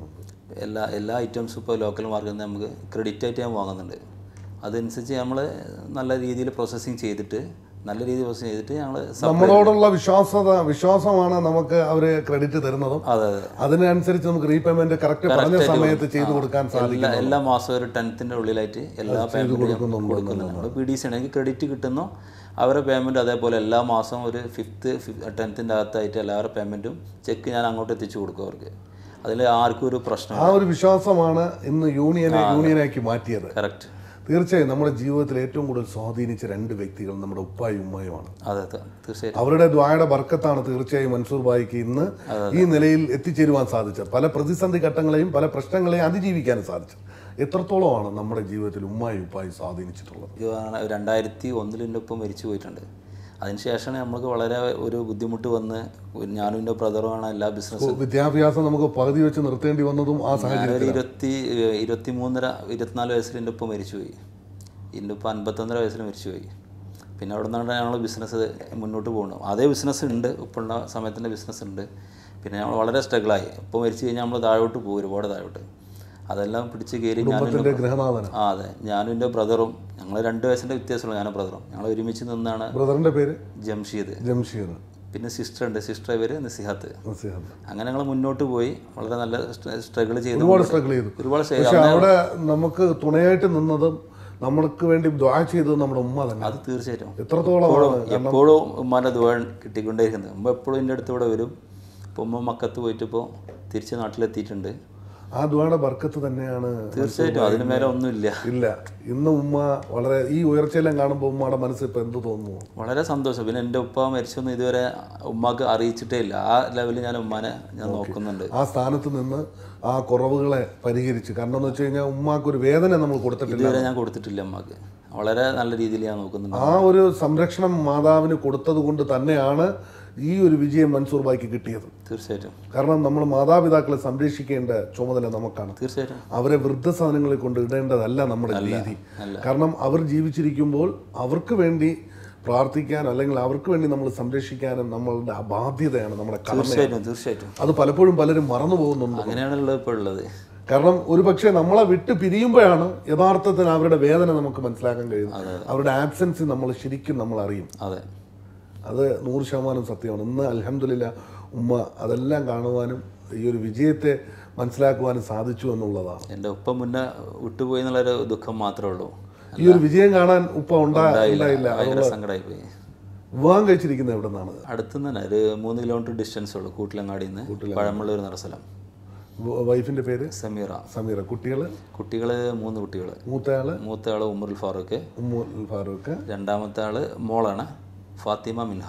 എല്ലാ എല്ലാ ഐറ്റംസും ഇപ്പോൾ ലോക്കൽ മാർക്കറ്റിൽ നിന്ന് നമുക്ക് ക്രെഡിറ്റ് ആയിട്ട് ഞാൻ വാങ്ങുന്നുണ്ട് അതനുസരിച്ച് നമ്മൾ നല്ല രീതിയിൽ പ്രോസസ്സിങ് ചെയ്തിട്ട് നല്ല രീതിയിൽ പ്രോസസ്സിങ് ചെയ്തിട്ട് ഞങ്ങൾ നമ്മളോടുള്ള വിശ്വാസത വിശ്വാസമാണ് നമുക്ക് അവര് ക്രെഡിറ്റ് തരുന്നതും അതെ അതെ അതിനനുസരിച്ച് നമുക്ക് റീപേയ്മെന്റ് കറക്റ്റ് പറഞ്ഞ സമയത്ത് ചെയ്തു കൊടുക്കാൻ സാധിക്കും എല്ലാ എല്ലാ മാസവും ഒരു ടെൻത്തിൻ്റെ ഉള്ളിലായിട്ട് എല്ലാ പേയ്മെൻറ്റും കൊടുക്കുന്നുണ്ട് നമ്മൾ പി ഡി സി ആണെങ്കിൽ ക്രെഡിറ്റ് കിട്ടുന്നു അവരുടെ പേയ്മെൻറ്റ് അതേപോലെ എല്ലാ മാസവും ഒരു ഫിഫ്ത്ത് ടെൻത്തിൻ്റെ അകത്തായിട്ട് എല്ലാവരുടെ പേയ്മെൻറ്റും ചെക്ക് ഞാൻ അങ്ങോട്ട് എത്തിച്ചു കൊടുക്കും അവർക്ക് അതിൽ ആർക്കും ഒരു പ്രശ്നം ആ ഒരു വിശ്വാസമാണ് ഇന്ന് യൂണിയനെ യൂണിയനാക്കി മാറ്റിയത് കറക്റ്റ് തീർച്ചയായും നമ്മുടെ ജീവിതത്തിൽ ഏറ്റവും കൂടുതൽ സ്വാധീനിച്ച രണ്ട് വ്യക്തികൾ നമ്മുടെ ഉപ്പായും ഉമ്മയുമാണ് അതെ അതെ തീർച്ചയായിട്ടും അവരുടെ ദ്വായുടെ ബർക്കത്താണ് തീർച്ചയായും മൻസൂർ ബായിക്ക് ഇന്ന് ഈ നിലയിൽ എത്തിച്ചേരുവാൻ സാധിച്ചത് പല പ്രതിസന്ധി ഘട്ടങ്ങളെയും പല പ്രശ്നങ്ങളെയും അതിജീവിക്കാനും സാധിച്ചത് എത്രത്തോളമാണ് നമ്മുടെ ജീവിതത്തിൽ ഉമ്മായും ഉപ്പായും സ്വാധീനിച്ചിട്ടുള്ളത് ഇതാണ് രണ്ടായിരത്തി ഒന്നിൽ എൻ്റെ ഒപ്പം മരിച്ചു പോയിട്ടുണ്ട് അതിനുശേഷമാണ് നമുക്ക് വളരെ ഒരു ബുദ്ധിമുട്ട് വന്ന് ഒരു ഞാനും എൻ്റെ ബ്രദറുമാണ് എല്ലാ ബിസിനസ്സും വിദ്യാഭ്യാസം നമുക്ക് പകുതി വെച്ച് നിർത്തേണ്ടി വന്നതും ആ സാഹചര്യം ഞാനൊരു ഇരുപത്തി ഇരുപത്തി മൂന്നര ഇരുപത്തിനാല് വയസ്സിൽ എൻ്റെ ഒപ്പം മരിച്ചുപോയി എൻ്റെ ഒപ്പം അൻപത്തൊന്നര വയസ്സിൽ മരിച്ചുപോയി പിന്നെ അവിടെ നിന്നാണ് ഞങ്ങൾ ബിസിനസ് മുന്നോട്ട് പോകുന്നത് അതേ ബിസിനസ് ഉണ്ട് ഇപ്പോഴുള്ള സമയത്തിൻ്റെ ബിസിനസ് ഉണ്ട് പിന്നെ ഞങ്ങൾ വളരെ സ്ട്രഗിളായി ഇപ്പോൾ മരിച്ചു കഴിഞ്ഞാൽ നമ്മൾ താഴോട്ട് പോകും ഒരുപാട് താഴോട്ട് അതെല്ലാം പിടിച്ച് കയറി ഞാനും കുടുംബത്തിന്റെ ഗ്രഹനാഥന ആ അതെ ഞാനും എൻ്റെ ബ്രദറും ഞങ്ങൾ രണ്ട് വയസ്സിൻ്റെ വ്യത്യാസമുള്ളൂ ഞാനും ബ്രദറും ഞങ്ങൾ ഒരുമിച്ച് നിന്നാണ് ബ്രദറിന്റെ പേര് ജംഷീദ് ജംഷീർ പിന്നെ സിസ്റ്റർ ഉണ്ട് സിസ്റ്റർ പേര് നസിഹാത്ത് നസീഹത്ത്. അങ്ങനെ ഞങ്ങൾ മുന്നോട്ട് പോയി വളരെ നല്ല സ്ട്രഗിൾ ചെയ്ത് ഒരുപാട് സ്ട്രഗിൾ ചെയ്തു ഒരുപാട് struggle- പക്ഷെ അവിടെ നമുക്ക് തുണയായിട്ട് നിന്നതും നമ്മൾക്ക് വേണ്ടി ദ്വാ ചെയ്തത് നമ്മുടെ ഉമ്മ തന്നെ അത് തീർച്ചയായിട്ടും എത്രത്തോളമാണ് എപ്പോഴും ഉമ്മാൻ്റെ ദുവാൻ കിട്ടിക്കൊണ്ടേയിരിക്കുന്നത് ഉമ്മ എപ്പോഴും എൻ്റെ അടുത്ത് ഇവിടെ വരും ഇപ്പോൾ ഉമ്മ മക്കത്ത് പോയിട്ട് ഇപ്പോൾ തിരിച്ച് നാട്ടിലെത്തിയിട്ടുണ്ട് ആ ദ്വായുടെ ബർക്കത്ത് തന്നെയാണ് തീർച്ചയായിട്ടും അതിന് മേലെ ഒന്നുമില്ല ഇല്ല ഇന്ന് ഉമ്മ വളരെ ഈ ഉയർച്ചയെല്ലാം കാണുമ്പോൾ ഉമ്മയുടെ മനസ്സിൽ ഇപ്പൊ എന്ത് തോന്നുന്നു വളരെ സന്തോഷം പിന്നെ എൻ്റെ ഉപ്പ മരിച്ചൊന്നും ഇതുവരെ ഉമ്മാക്ക് അറിയിച്ചിട്ടേ ഇല്ല ആ ലെവലിൽ ഞാൻ ഉമ്മാനെ ഞാൻ നോക്കുന്നുണ്ട് ആ സ്ഥാനത്ത് നിന്ന് ആ കുറവുകളെ പരിഹരിച്ച് കാരണം എന്ന് വെച്ച് കഴിഞ്ഞാൽ ഉമ്മാക്ക് ഒരു വേദന നമ്മൾ കൊടുത്തിട്ടില്ല ഇതുവരെ ഞാൻ കൊടുത്തിട്ടില്ല ഉമ്മാക്ക് വളരെ നല്ല രീതിയിൽ ഞാൻ നോക്കുന്നുണ്ട് ആ ഒരു സംരക്ഷണം മാതാവിന് കൊടുത്തത് കൊണ്ട് തന്നെയാണ് ഈ ഒരു വിജയം മൻസൂർ ബായിക്ക് കിട്ടിയത് തീർച്ചയായിട്ടും കാരണം നമ്മൾ മാതാപിതാക്കളെ സംരക്ഷിക്കേണ്ട ചുമതല നമുക്കാണ് തീർച്ചയായിട്ടും അവരെ വൃദ്ധസാധനങ്ങളിൽ കൊണ്ട് ഇടേണ്ടതല്ല നമ്മുടെ രീതി കാരണം അവർ ജീവിച്ചിരിക്കുമ്പോൾ അവർക്ക് വേണ്ടി പ്രാർത്ഥിക്കാൻ അല്ലെങ്കിൽ അവർക്ക് വേണ്ടി നമ്മൾ സംരക്ഷിക്കാനും നമ്മളുടെ ആ ബാധ്യതയാണ് നമ്മുടെ കടമ തീർച്ചയായിട്ടും തീർച്ചയായിട്ടും അത് പലപ്പോഴും പലരും മറന്നു പോകുന്നുണ്ട് അങ്ങനെയാണുള്ളത് ഇപ്പോൾ ഉള്ളത് കാരണം ഒരു പക്ഷേ നമ്മളെ വിട്ട് പിരിയുമ്പോഴാണ് യഥാർത്ഥത്തിൽ അവരുടെ വേദന നമുക്ക് മനസ്സിലാക്കാൻ കഴിയുന്നത് അവരുടെ ആബ്സെൻസ് നമ്മൾ ശരിക്കും നമ്മൾ അറിയും അതെ അത് നൂറ് ശതമാനം സത്യമാണ് ഇന്ന് അലഹമില്ല ഉമ്മ അതെല്ലാം കാണുവാനും ഈ ഒരു വിജയത്തെ മനസ്സിലാക്കുവാനും സാധിച്ചു എന്നുള്ളതാണ് എൻ്റെ ഒപ്പം മുന്നേ വിട്ടുപോയി എന്നുള്ളൊരു ദുഃഖം മാത്രമേ ഉള്ളൂ ഈ ഒരു വിജയം കാണാൻ ഉപ്പ ഉണ്ടാ ഉണ്ടായില്ല ഭയങ്കര സങ്കടമായി പോയി വിവാഹം കഴിച്ചിരിക്കുന്നത് എവിടെ നിന്നാണ് അടുത്തുനിന്ന് തന്നെ ഒരു മൂന്ന് കിലോമീറ്റർ ഡിസ്റ്റൻസ് ഉള്ളൂ കൂട്ടിലങ്ങാടിയിൽ നിന്ന് പഴമുള്ളൂർ എന്ന സ്ഥലം വൈഫിന്റെ പേര് സമീറ സമീറ കുട്ടികൾ കുട്ടികൾ മൂന്ന് കുട്ടികൾ മൂത്തയാള് മൂത്ത ആള് ഉമറുൽ ഫാറൂഖ് ഉമ്മുൽ ഫാറൂഖ് രണ്ടാമത്തെ ആള് മോളാണ് ഫാത്തിമ മിൻഹ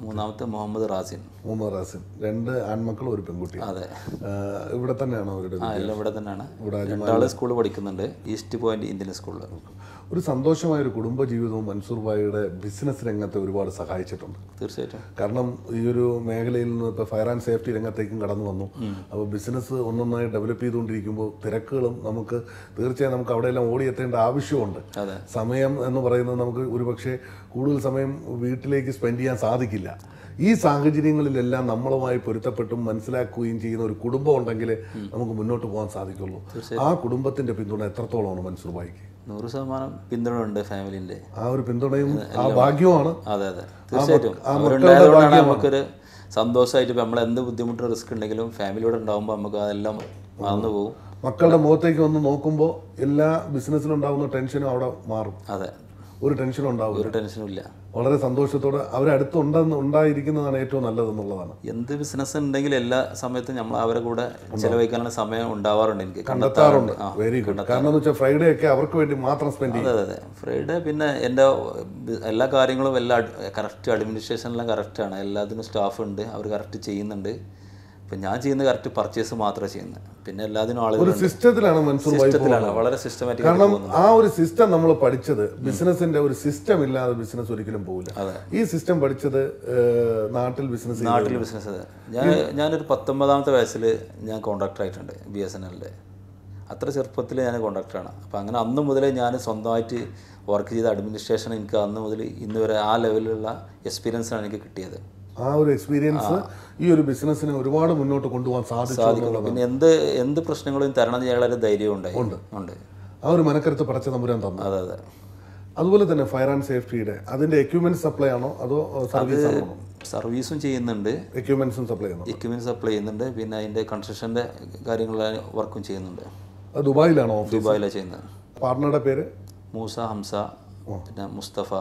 മൂന്നാമത്തെ മുഹമ്മദ് റാസിൻ മുഹമ്മദ് റാസിൻ രണ്ട് ആൺമക്കളും ഒരു പെൺകുട്ടിയും അതെ ഇവിടെ തന്നെയാണോ അവരുടെ ആ എല്ലാം ഇവിടെ തന്നെയാണ് രണ്ടാള് സ്കൂളിൽ പഠിക്കുന്നുണ്ട് ഈസ്റ്റ് പോയിന്റ് ഇന്ത്യൻ സ്കൂളിൽ ഒരു സന്തോഷമായ ഒരു കുടുംബജീവിതവും മൻസൂർ ഭായിയുടെ ബിസിനസ് രംഗത്തെ ഒരുപാട് സഹായിച്ചിട്ടുണ്ട് തീർച്ചയായിട്ടും കാരണം ഈ ഒരു മേഖലയിൽ നിന്ന് ഇപ്പോൾ ഫയർ ആൻഡ് സേഫ്റ്റി രംഗത്തേക്കും കടന്നു വന്നു അപ്പോൾ ബിസിനസ് ഒന്നൊന്നായി ഡെവലപ്പ് ചെയ്തുകൊണ്ടിരിക്കുമ്പോൾ തിരക്കുകളും നമുക്ക് തീർച്ചയായും നമുക്ക് അവിടെയെല്ലാം ഓടിയെത്തേണ്ട ആവശ്യമുണ്ട് അതെ സമയം എന്ന് പറയുന്നത് നമുക്ക് ഒരുപക്ഷെ കൂടുതൽ സമയം വീട്ടിലേക്ക് സ്പെൻഡ് ചെയ്യാൻ സാധിക്കില്ല ഈ സാഹചര്യങ്ങളിലെല്ലാം നമ്മളുമായി പൊരുത്തപ്പെട്ടും മനസ്സിലാക്കുകയും ചെയ്യുന്ന ഒരു കുടുംബം ഉണ്ടെങ്കിൽ നമുക്ക് മുന്നോട്ട് പോകാൻ സാധിക്കുള്ളൂ ആ കുടുംബത്തിന്റെ പിന്തുണ എത്രത്തോളമാണ് മൻസൂർ ഭായിക്ക് നൂറ് ശതമാനം പിന്തുണ ഉണ്ട് ഫാമിലിന്റെ ആ ഒരു പിന്തുണയും ആ ഭാഗ്യവുമാണ് അതെ അതെ തീർച്ചയായിട്ടും അവരുണ്ടായതുകൊണ്ടാണ് നമുക്കൊരു സന്തോഷമായിട്ട് ഇപ്പം നമ്മൾ എന്ത് ബുദ്ധിമുട്ട് റിസ്ക് ഉണ്ടെങ്കിലും ഫാമിലിയോടെ ഉണ്ടാകുമ്പോൾ നമുക്ക് അതെല്ലാം മറന്നു പോകും മക്കളുടെ മുഖത്തേക്ക് വന്ന് നോക്കുമ്പോൾ എല്ലാ ബിസിനസ്സിലുണ്ടാവുന്ന ടെൻഷനും അവിടെ മാറും അതെ ഒരു ടെൻഷനും ഉണ്ടാവില്ല ഒരു ടെൻഷനും ഇല്ല വളരെ സന്തോഷത്തോടെ അവരടുത്തുണ്ടെന്ന് ഉണ്ടായിരിക്കുന്നതാണ് ഏറ്റവും നല്ലതെന്നുള്ളതാണ് എന്ത് ബിസിനസ് ഉണ്ടെങ്കിലും എല്ലാ സമയത്തും നമ്മൾ അവരെ കൂടെ ചെലവഴിക്കാനുള്ള സമയം ഉണ്ടാവാറുണ്ട് എനിക്ക് കണ്ടെത്താറുണ്ട് ആ വെരി ഗുഡ് കാരണം എന്ന് വെച്ചാൽ ഫ്രൈഡേ ഒക്കെ അവർക്ക് വേണ്ടി മാത്രം സ്പെൻഡ് ചെയ്യും അതെ അതെ ഫ്രൈഡേ പിന്നെ എൻ്റെ ബി- എല്ലാ കാര്യങ്ങളും എല്ലാം കറക്റ്റ് അഡ്മിനിസ്ട്രേഷനെല്ലാം കറക്റ്റാണ് എല്ലാത്തിനും സ്റ്റാഫ് ഉണ്ട് അവർ കറക്റ്റ് ചെയ്യുന്നുണ്ട് ഇപ്പം ഞാൻ ചെയ്യുന്ന കറക്റ്റ് പർച്ചേസ് മാത്രമേ ചെയ്യുന്നത് പിന്നെ എല്ലാത്തിനും ഒരു ആളുകളുണ്ട് സിസ്റ്റത്തിലാണ് മൻസൂർ ഭായി സിസ്റ്റത്തിലാണ് വളരെ സിസ്റ്റമാറ്റിക് കാരണം ആ ഒരു സിസ്റ്റം നമ്മൾ പഠിച്ചത് ബിസിനസിന്റെ ഒരു സിസ്റ്റം ഇല്ലാതെ ബിസിനസ് ഒരിക്കലും പോകില്ല ഈ സിസ്റ്റം പഠിച്ചത് ഏഹ്, നാട്ടിൽ ബിസിനസ് നാട്ടിൽ ബിസിനസ് ഞാൻ ഞാനൊരു പത്തൊമ്പതാമത്തെ വയസ്സിൽ ഞാൻ കോൺട്രാക്ടർ ആയിട്ടുണ്ട് ബി എസ് എൻ എല്ലിൻ്റെ അത്ര ചെറുപ്പത്തിൽ ഞാൻ കോൺട്രാക്ടറാണ് അപ്പോൾ അങ്ങനെ അന്ന് മുതലേ ഞാൻ സ്വന്തമായിട്ട് വർക്ക് ചെയ്ത അഡ്മിനിസ്ട്രേഷൻ എനിക്ക് അന്ന് മുതൽ ഇന്ന് വരെ ആ ലെവലിലുള്ള എക്സ്പീരിയൻസാണ് എനിക്ക് കിട്ടിയത് ആ ഒരു എക്സ്പീരിയൻസ് ഈ ഒരു ബിസിനസ്സിനെ ഒരുപാട് മുന്നോട്ട് കൊണ്ടുപോകാൻ സാധിച്ചു എന്നുള്ളത് പിന്നെ എന്ത് എന്ത് പ്രശ്നങ്ങളും തരണം ചെയ്യാനുള്ള ധൈര്യം ഉണ്ടായി ഉണ്ട് ആ ഒരു മനക്കരുത്ത് പടച്ച തമ്പുരാൻ തന്നു അതെ അതെ അതുപോലെ തന്നെ ഫയർ ആൻഡ് സേഫ്റ്റിയുടെ അതിന്റെ എക്യുപ്മെന്റ് സപ്ലൈ ആണോ അതോ സർവീസ് ആണോ സർവീസും ചെയ്യുന്നുണ്ട് എക്യുപ്മെന്റ്സും സപ്ലൈ ചെയ്യുന്നു എക്യുപ്മെൻറ്റ് സപ്ലൈ ചെയ്യുന്നുണ്ട് പിന്നെ അതിൻ്റെ കൺസ്ട്രക്ഷൻ്റെ കാര്യങ്ങൾ വർക്കും ചെയ്യുന്നുണ്ട് അത് ദുബായിലാണോ ഓഫീസ് ദുബായിലാണ് ചെയ്യുന്നത് പാർട്ണറുടെ പേര് മൂസ ഹംസ പിന്നെ മുസ്തഫ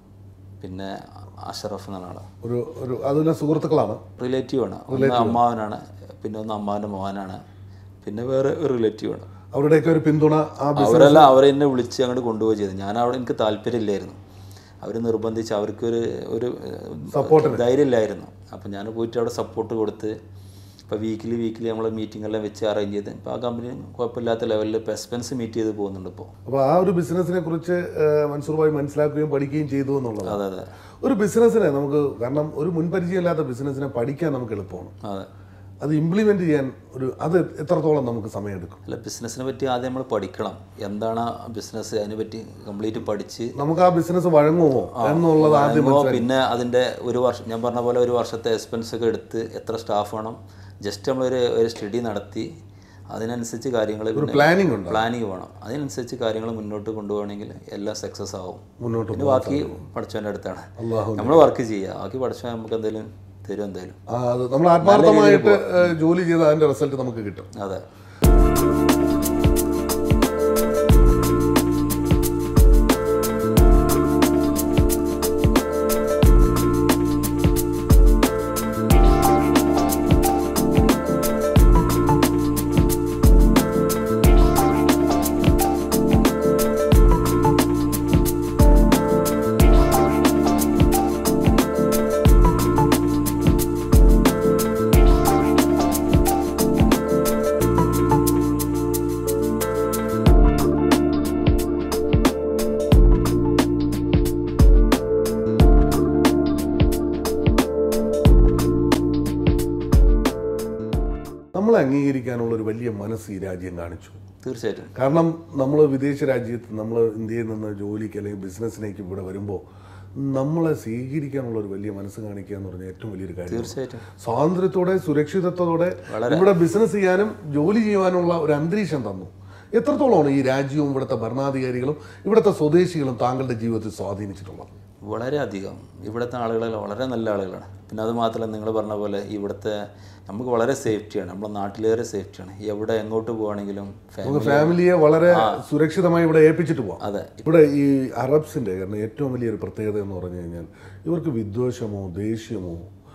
പിന്നെ അഷറഫ് എന്നാണ് ആള് ഒരു ഒരു അതിലെ സുഹൃത്തുക്കളാണ് റിലേറ്റീവ് ആണ് ഒന്ന് അമ്മാവനാണ് പിന്നെ ഒന്ന് അമ്മാവൻ്റെ മോഹനാണ് പിന്നെ വേറെ ഒരു റിലേറ്റീവ് ആണ് അവരുടെയൊക്കെ ഒരു പിന്തുണ ആ ബി- അവരെല്ലാം അവരെ എന്നെ വിളിച്ച് അങ്ങോട്ട് കൊണ്ടുപോയി ചെയ്തു ഞാൻ അവിടെ എനിക്ക് താല്പര്യമില്ലായിരുന്നു അവർ നിർബന്ധിച്ച് അവർക്കൊരു ഒരു Supportന്. ധൈര്യമില്ലായിരുന്നു അപ്പം ഞാൻ പോയിട്ട് അവിടെ സപ്പോർട്ട് കൊടുത്ത് ഇപ്പോൾ വീക്കിലി വീക്കിലി നമ്മൾ മീറ്റിംഗ് എല്ലാം വെച്ച് അറേഞ്ച് ചെയ്ത് ഇപ്പോൾ ആ കമ്പനി കുഴപ്പമില്ലാത്ത ലെവലിൽ ഇപ്പോൾ എക്സ്പെൻസ് മീറ്റ് ചെയ്ത് പോകുന്നുണ്ട് ഇപ്പോൾ അപ്പോൾ ആ ഒരു ബിസിനസിനെ കുറിച്ച് ഏഹ്, മൻസൂർ ഭായി മനസ്സിലാക്കുകയും പഠിക്കുകയും ചെയ്തു എന്നുള്ളത് അതെ അതെ ഒരു ബിസിനസ്സിനെ നമുക്ക് കാരണം ഒരു മുൻപരിചയമില്ലാത്ത ബിസിനസ്സിനെ പഠിക്കാൻ നമുക്ക് എളുപ്പമാണ് അതെ അത് ഇംപ്ലിമെന്റ് ചെയ്യാൻ ഒരു അത് എത്രത്തോളം നമുക്ക് സമയമെടുക്കും അല്ല ബിസിനസ്സിനെ പറ്റി ആദ്യം നമ്മൾ പഠിക്കണം എന്താണ് ബിസിനസ് അതിനെ പറ്റി കംപ്ലീറ്റ് പഠിച്ച് നമുക്ക് ആ ബിസിനസ് വഴങ്ങുമോ എന്നുള്ളത് ആദ്യം വാങ്ങുമ്പോൾ പിന്നെ അതിൻ്റെ ഒരു വർഷം ഞാൻ പറഞ്ഞ പോലെ ഒരു വർഷത്തെ എക്സ്പെൻസ് ഒക്കെ എടുത്ത് എത്ര സ്റ്റാഫ് വേണം ജസ്റ്റ് നമ്മളൊരു ഒരു സ്റ്റഡി നടത്തി അതിനനുസരിച്ച് കാര്യങ്ങൾ പിന്നെ പ്ലാനിങ് ഉണ്ട് പ്ലാനിങ് വേണം അതിനനുസരിച്ച് കാര്യങ്ങൾ മുന്നോട്ട് കൊണ്ടുപോകണമെങ്കിൽ എല്ലാം സക്സസ് ആവും മുന്നോട്ട് പിന്നെ ബാക്കി പഠിച്ചവൻ്റെ അടുത്താണ് അള്ളാഹു നമ്മൾ വർക്ക് ചെയ്യുക ബാക്കി പഠിച്ചവൻ നമുക്ക് എന്തെങ്കിലും തരും എന്തായാലും ആ, അത് നമ്മൾ ആത്മാർത്ഥമായിട്ട് ഏഹ്, ജോലി ചെയ്ത അതിന്റെ റിസൾട്ട് നമുക്ക് കിട്ടും അതെ നമ്മളെ അംഗീകരിക്കാനുള്ള ഒരു വലിയ മനസ്സ് ഈ രാജ്യം കാണിച്ചു തീർച്ചയായിട്ടും കാരണം നമ്മൾ വിദേശ രാജ്യത്ത് നമ്മൾ ഇന്ത്യയിൽ നിന്ന് ജോലിക്ക് അല്ലെങ്കിൽ ബിസിനസ്സിലേക്ക് ഇവിടെ വരുമ്പോൾ നമ്മളെ സ്വീകരിക്കാനുള്ള ഒരു വലിയ മനസ്സ് കാണിക്കുക എന്ന് പറഞ്ഞാൽ ഏറ്റവും വലിയൊരു കാര്യം തീർച്ചയായിട്ടും സ്വാതന്ത്ര്യത്തോടെ സുരക്ഷിതത്വത്തോടെ ഇവിടെ ബിസിനസ് ചെയ്യാനും ജോലി ചെയ്യുവാനുള്ള ഒരു അന്തരീക്ഷം തന്നു എത്രത്തോളമാണ് ഈ രാജ്യവും ഇവിടുത്തെ ഭരണാധികാരികളും ഇവിടുത്തെ സ്വദേശികളും താങ്കളുടെ ജീവിതത്തിൽ സ്വാധീനിച്ചിട്ടുള്ളത് വളരെയധികം ഇവിടുത്തെ ആളുകൾ വളരെ നല്ല ആളുകളാണ് പിന്നെ അത് മാത്രമല്ല നിങ്ങൾ പറഞ്ഞ പോലെ ഇവിടുത്തെ നമുക്ക് വളരെ സേഫ്റ്റിയാണ് നമ്മുടെ നാട്ടിലേറെ സേഫ്റ്റിയാണ് എവിടെ എങ്ങോട്ട് പോവുകയാണെങ്കിലും ഫാമിലി നമുക്ക് ഫാമിലിയെ വളരെ സുരക്ഷിതമായി ഇവിടെ ഏൽപ്പിച്ചിട്ട് പോവാം അതെ ഇവിടെ ഈ അറബ്സിന്റെ കാരണം ഏറ്റവും വലിയൊരു പ്രത്യേകത എന്ന് പറഞ്ഞു കഴിഞ്ഞാൽ ഇവർക്ക് വിദ്വേഷമോ ദേഷ്യമോ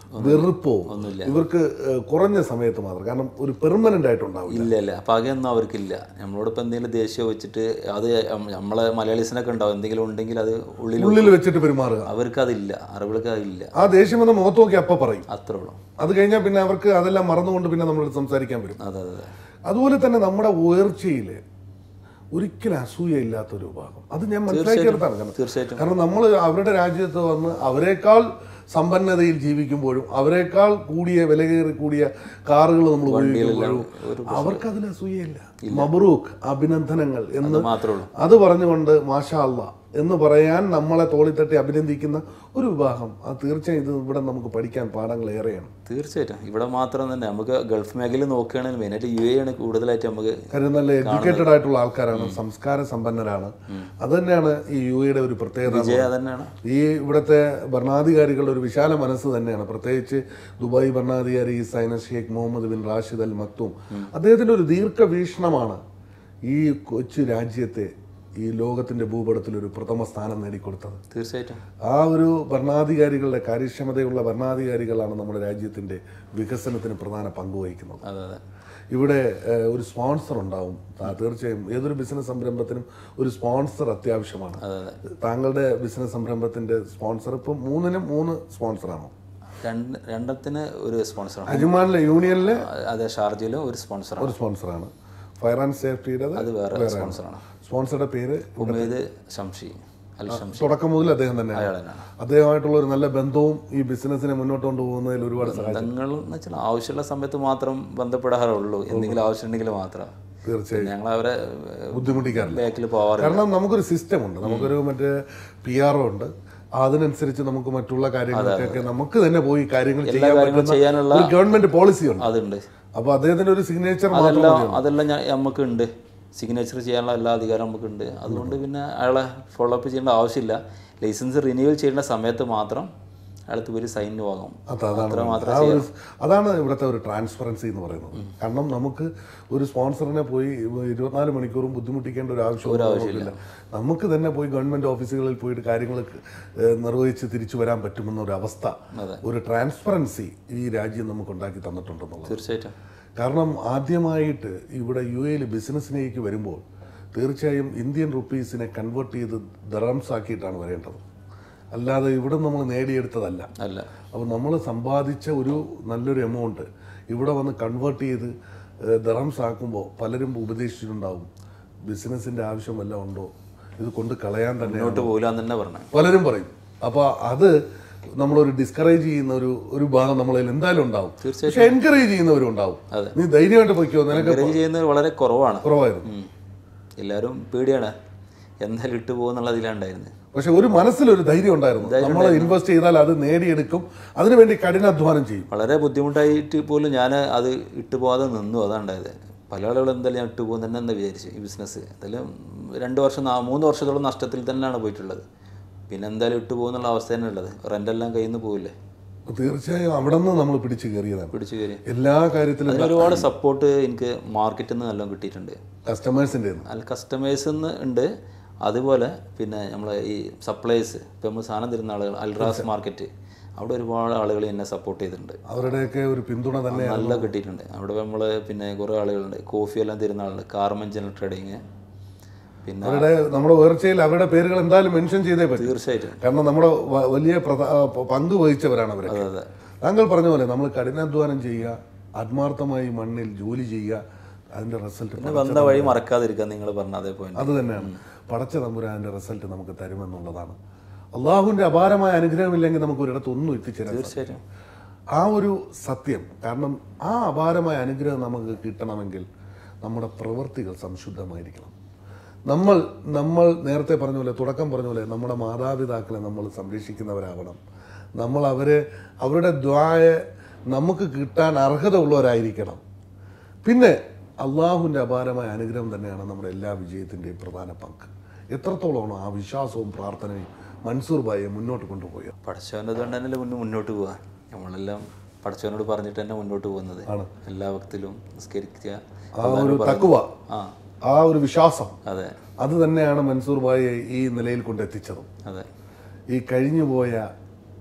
വെറുപ്പോ ഒന്നുമില്ല. ഇവർക്ക് ഏഹ്, കുറഞ്ഞ സമയത്ത് മാത്രം കാരണം ഒരു പെർമനന്റ് ആയിട്ടുണ്ടാവില്ല ഇല്ല ഇല്ല അപ്പം അതൊന്നും അവർക്കില്ല നമ്മളോട് ഇപ്പം എന്തെങ്കിലും ദേഷ്യം വെച്ചിട്ട് അത് നമ്മ- നമ്മളെ മലയാളീസിനൊക്കെ ഉണ്ടാവും എന്തെങ്കിലും ഉണ്ടെങ്കിൽ അത് ഉള്ളിൽ ഉള്ളിൽ വെച്ചിട്ട് പെരുമാറുക അവർക്ക് അതില്ല അറബികൾക്ക് അതില്ല ആ ദേഷ്യം വന്ന മുഖത്ത് നോക്കി അപ്പ പറയും അത്രേ ഉള്ളൂ അത് കഴിഞ്ഞാൽ പിന്നെ അവർക്ക് അതെല്ലാം മറന്നുകൊണ്ട് പിന്നെ നമ്മളോട് സംസാരിക്കാൻ വരും അതെ അതെ അതെ അതുപോലെ തന്നെ നമ്മുടെ ഉയർച്ചയിൽ ഒരിക്കലും അസൂയയില്ലാത്ത ഒരു വിഭാഗം അത് ഞാൻ മനസ്സിലാക്കിയെടുത്താണ് കാരണം തീർച്ചയായിട്ടും കാരണം നമ്മൾ അവരുടെ രാജ്യത്ത് വന്ന് അവരെക്കാൾ സമ്പന്നതയിൽ ജീവിക്കുമ്പോഴും അവരെക്കാൾ കൂടിയ വിലകേറി കൂടിയ കാറുകൾ നമ്മൾ ഉപയോഗിക്കുമ്പോഴും അവർക്ക് അതിൽ അസൂയയില്ല മബ്രൂക്ക് അഭിനന്ദനങ്ങൾ എന്ന് മാത്രമേ ഉള്ളൂ അത് പറഞ്ഞുകൊണ്ട് മാഷാ അല്ല എന്ന് പറയാൻ നമ്മളെ തോളിത്തട്ടി അഭിനന്ദിക്കുന്ന ഒരു വിഭാഗം അത് തീർച്ചയായും ഇത് ഇവിടെ നമുക്ക് പഠിക്കാൻ പാഠങ്ങൾ ഏറെയാണ് തീർച്ചയായിട്ടും ഇവിടെ മാത്രം തന്നെ നമുക്ക് ഗൾഫ് മേഖല നോക്കുകയാണെങ്കിൽ മെയിനായിട്ട് യു എ ആണ് കൂടുതലായിട്ട് നമുക്ക് കാര്യം നല്ല എഡ്യൂക്കേറ്റഡ് ആയിട്ടുള്ള ആൾക്കാരാണ് സംസ്കാര സമ്പന്നരാണ് അത് തന്നെയാണ് ഈ യു എയുടെ ഒരു പ്രത്യേകത വിജയ അതന്നെയാണ് ഈ ഇവിടുത്തെ ഭരണാധികാരികളുടെ ഒരു വിശാല മനസ്സ് തന്നെയാണ് പ്രത്യേകിച്ച് ദുബായ് ഭരണാധികാരി സൈനസ് Sheikh Mohammed bin Rashid Al Maktoum അദ്ദേഹത്തിന്റെ ഒരു ദീർഘവീക്ഷണമാണ് ഈ കൊച്ചു രാജ്യത്തെ ഈ ലോകത്തിന്റെ ഭൂപടത്തിൽ ഒരു പ്രഥമ സ്ഥാനം നേടിക്കൊടുത്തത് തീർച്ചയായിട്ടും ആ ഒരു ഭരണാധികാരികളുടെ കാര്യക്ഷമതയുള്ള ഭരണാധികാരികളാണ് നമ്മുടെ രാജ്യത്തിന്റെ വികസനത്തിന് പ്രധാന പങ്ക് വഹിക്കുന്നത് അതെ അതെ ഇവിടെ ഏഹ്, ഒരു സ്പോൺസർ ഉണ്ടാവും ആ, തീർച്ചയായും ഏതൊരു ബിസിനസ് സംരംഭത്തിനും ഒരു സ്പോൺസർ അത്യാവശ്യമാണ് അതെ അതെ താങ്കളുടെ ബിസിനസ് സംരംഭത്തിന്റെ സ്പോൺസർ ഇപ്പം മൂന്നിനും മൂന്ന് സ്പോൺസറാണോ രണ്ട് രണ്ടത്തിന് ഒരു സ്പോൺസറാണ് അജ്മാനിലെ യൂണിയനിലെ അതെ ഷാർജയിലും ഒരു സ്പോൺസറാണ് ഒരു സ്പോൺസറാണ് ഫയർ ആൻഡ് സേഫ്റ്റിയുടെ അത് വേറെ സ്പോൺസറാണ് സ്പോൺസറുടെ പേര് ഉമേദ് ശംഷി അൽ ശംഷി തുടക്കം മുതൽ അദ്ദേഹം തന്നെയാണ് അയാൾ തന്നെയാണ് അദ്ദേഹമായിട്ടുള്ള ഒരു നല്ല ബന്ധവും ഈ ബിസിനസ്സിനെ മുന്നോട്ട് കൊണ്ടുപോകുന്നതിൽ ഒരുപാട് സഹായിച്ചു ബന്ധങ്ങൾ എന്ന് വെച്ചാൽ ആവശ്യമുള്ള സമയത്ത് മാത്രം ബന്ധപ്പെടാറുള്ളൂ എന്തെങ്കിലും ആവശ്യമുണ്ടെങ്കിൽ മാത്രം തീർച്ചയായും ഞങ്ങൾ അവരെ ബുദ്ധിമുട്ടിക്കാറില്ല ബാക്കിൽ പോവാറില്ല കാരണം നമുക്കൊരു സിസ്റ്റം ഉണ്ട് നമുക്കൊരു മറ്റേ പി ആർ ഉണ്ട് അതിനനുസരിച്ച് നമുക്ക് മറ്റുള്ള കാര്യങ്ങൾക്കൊക്കെ നമുക്ക് തന്നെ പോയി കാര്യങ്ങൾ ചെയ്യാൻ കാര്യങ്ങളും പറ്റുന്ന ചെയ്യാനുള്ള ഒരു ഗവൺമെന്റ് പോളിസി ഉണ്ട് അതുണ്ട് അപ്പൊ അദ്ദേഹത്തിന്റെ ഒരു സിഗ്നേച്ചർ മാത്രം അതെല്ലാം അതെല്ലാം ഞാൻ നമുക്ക് ഉണ്ട് സിഗ്നേച്ചർ ചെയ്യാനുള്ള എല്ലാ അധികാരം നമുക്കുണ്ട് അതുകൊണ്ട് പിന്നെ അയാളെ ഫോളോ അപ്പ് ചെയ്യേണ്ട ആവശ്യമില്ല ലൈസൻസ് റിന്യൂവൽ ചെയ്യേണ്ട സമയത്ത് മാത്രം അയാൾക്ക് ഒരു സൈൻ വാങ്ങും അത് അതാണ് അത്ര മാത്രം ആ ഒരു അതാണ് ഇവിടുത്തെ ഒരു ട്രാൻസ്പെറൻസി എന്ന് പറയുന്നത് കാരണം നമുക്ക് ഒരു സ്പോൺസറിനെ പോയി ഇരുപത്തിനാല് മണിക്കൂറും ബുദ്ധിമുട്ടിക്കേണ്ട ഒരു ആവശ്യം നമുക്കില്ല നമുക്ക് തന്നെ പോയി ഗവൺമെന്റ് ഓഫീസുകളിൽ പോയിട്ട് കാര്യങ്ങൾ ഏഹ്, നിർവഹിച്ച് തിരിച്ചു വരാൻ പറ്റുമെന്ന ഒരു അവസ്ഥ അതെ. ഒരു ട്രാൻസ്പെറൻസി ഈ രാജ്യം നമുക്ക് ഉണ്ടാക്കി തന്നിട്ടുണ്ടെന്നുള്ളത് തീർച്ചയായിട്ടും കാരണം ആദ്യമായിട്ട് ഇവിടെ യു എയിൽ ബിസിനസ്സിലേക്ക് വരുമ്പോൾ തീർച്ചയായും ഇന്ത്യൻ റുപ്പീസിനെ കൺവേർട്ട് ചെയ്ത് ദറംസ് ആക്കിയിട്ടാണ് വരേണ്ടത് അല്ലാതെ ഇവിടെ നമ്മൾ നേടിയെടുത്തതല്ല അല്ല അപ്പോൾ നമ്മൾ സമ്പാദിച്ച ഒരു നല്ലൊരു എമൗണ്ട് ഇവിടെ വന്ന് കൺവേർട്ട് ചെയ്ത് ദറംസ് ആക്കുമ്പോൾ പലരും ഉപദേശിച്ചിട്ടുണ്ടാവും ബിസിനസ്സിൻ്റെ ആവശ്യം വല്ലതും ഉണ്ടോ ഇത് കൊണ്ട് കളയാൻ തന്നെ മുന്നോട്ട് പോകില്ലാന്ന് തന്നെ പറഞ്ഞു പലരും പറയും അപ്പോൾ അത് നമ്മളൊരു ഡിസ്കറേജ് ചെയ്യുന്ന ഒരു ഒരു ഭാഗം നമ്മളതിൽ എന്തായാലും ഉണ്ടാവും പക്ഷെ എൻകറേജ് ചെയ്യുന്നവരും ഉണ്ടാവും അതെ. നീ ധൈര്യമായിട്ട് പൊയ്ക്കോ നിനക്ക് എൻകറേജ് ചെയ്യുന്നത് വളരെ കുറവാണ് കുറവായിരുന്നു ഉം. എല്ലാവരും പേടിയാണ് എന്തായാലും ഇട്ട് പോകുന്നുള്ള ഇതിലുണ്ടായിരുന്നു പക്ഷെ ഒരു മനസ്സിലൊരു ധൈര്യം ഉണ്ടായിരുന്നു നമ്മൾ ഇൻവെസ്റ്റ് ചെയ്താൽ അത് നേടിയെടുക്കും അതിനുവേണ്ടി കഠിനാധ്വാനം ചെയ്യും വളരെ ബുദ്ധിമുട്ടായിട്ട് പോലും ഞാൻ അത് ഇട്ട് പോകാതെ നിന്നു അതാണ്ടായത് പല ആളുകളും എന്തായാലും ഞാൻ ഇട്ട് പോകും തന്നെ എന്താ വിചാരിച്ചു ഈ ബിസിനസ് എന്തായാലും രണ്ട് വർഷം നാ- മൂന്ന് വർഷത്തോളം നഷ്ടത്തിൽ തന്നെയാണ് പോയിട്ടുള്ളത് പിന്നെ എന്തായാലും ഇട്ട് പോകുന്നുള്ള അവസ്ഥ തന്നെ ഉള്ളത് റെൻ്റെല്ലാം കയ്യിൽ നിന്ന് പോവില്ലേ തീർച്ചയായും അവിടെ നിന്ന് നമ്മൾ പിടിച്ചു കയറിയതാണ് പിടിച്ചു കയറി എല്ലാ കാര്യത്തിലും അതിന് ഒരുപാട് സപ്പോർട്ട് എനിക്ക് മാർക്കറ്റിൽ നിന്ന് നല്ലോണം കിട്ടിയിട്ടുണ്ട് കസ്റ്റമേഴ്സിൻ്റെ അല്ല കസ്റ്റമേഴ്സ് ഉണ്ട് അതുപോലെ പിന്നെ നമ്മളെ ഈ സപ്ലൈസ് ഇപ്പം നമ്മൾ സാധനം തരുന്ന ആളുകൾ അൽറാസ് മാർക്കറ്റ് അവിടെ ഒരുപാട് ആളുകൾ എന്നെ സപ്പോർട്ട് ചെയ്തിട്ടുണ്ട് അവരുടെയൊക്കെ ഒരു പിന്തുണ തന്നെ നല്ല കിട്ടിയിട്ടുണ്ട് അവിടെ നമ്മൾ പിന്നെ കുറേ ആളുകളുണ്ട് കോഫി എല്ലാം തരുന്ന ആളുണ്ട് കാർമൻ ജനറൽ ട്രേഡിങ് പിന്നെ അവരുടെ നമ്മുടെ ഉയർച്ചയിൽ അവരുടെ പേരുകൾ എന്തായാലും മെൻഷൻ ചെയ്തേ പറ്റും തീർച്ചയായിട്ടും കാരണം നമ്മുടെ വ- വലിയ പ്രധ- ആ, പ- പങ്ക് വഹിച്ചവരാണ് അവരൊക്കെ അതെ താങ്കൾ പറഞ്ഞ പോലെ നമ്മൾ കഠിനാധ്വാനം ചെയ്യുക ആത്മാർത്ഥമായി മണ്ണിൽ ജോലി ചെയ്യുക അതിന്റെ റിസൾട്ട് പിന്നെ വന്ന വഴി മറക്കാതിരിക്കാൻ നിങ്ങൾ പറഞ്ഞ അതേ പോയിന്റ് അത് തന്നെയാണ് പടച്ച തമ്പുരാന്റെ റിസൾട്ട് നമുക്ക് തരുമെന്നുള്ളതാണ് അള്ളാഹുവിന്റെ അപാരമായ അനുഗ്രഹമില്ലെങ്കിൽ നമുക്ക് ഒരിടത്ത് ഒന്നും എത്തിച്ചേരാൻ സാധിക്കില്ല. തീർച്ചയായിട്ടും ആ ഒരു സത്യം കാരണം ആ അപാരമായ അനുഗ്രഹം നമുക്ക് കിട്ടണമെങ്കിൽ നമ്മുടെ പ്രവൃത്തികൾ സംശുദ്ധമായിരിക്കണം നമ്മൾ നമ്മൾ നേരത്തെ പറഞ്ഞ പോലെ തുടക്കം പറഞ്ഞ പോലെ നമ്മുടെ മാതാപിതാക്കളെ നമ്മൾ സംരക്ഷിക്കുന്നവരാവണം നമ്മൾ അവരെ അവരുടെ ദ്വായ നമുക്ക് കിട്ടാൻ അർഹത ഉള്ളവരായിരിക്കണം പിന്നെ അള്ളാഹുവിൻ്റെ അപാരമായ അനുഗ്രഹം തന്നെയാണ് നമ്മുടെ എല്ലാ വിജയത്തിൻ്റെയും പ്രധാന പങ്ക് എത്രത്തോളമാണോ ആ വിശ്വാസവും പ്രാർത്ഥനയും മൻസൂർ ബായെ മുന്നോട്ട് കൊണ്ടുപോയത് പഠിച്ചവൻ്റെ കൊണ്ട് തന്നെയല്ലേ മുന്നേ മുന്നോട്ട് പോകാൻ നമ്മളെല്ലാം പഠിച്ചവനോട് പറഞ്ഞിട്ട് തന്നെ മുന്നോട്ട് പോകുന്നത് എല്ലാ വക്തിലും നിസ്കരിക്കുക ആ ഒരു തക്കുവ ആ ആ ഒരു വിശ്വാസം അതെ അത് തന്നെയാണ് മൻസൂർ ബായെ ഈ നിലയിൽ കൊണ്ടെത്തിച്ചതും അതെ ഈ കഴിഞ്ഞുപോയ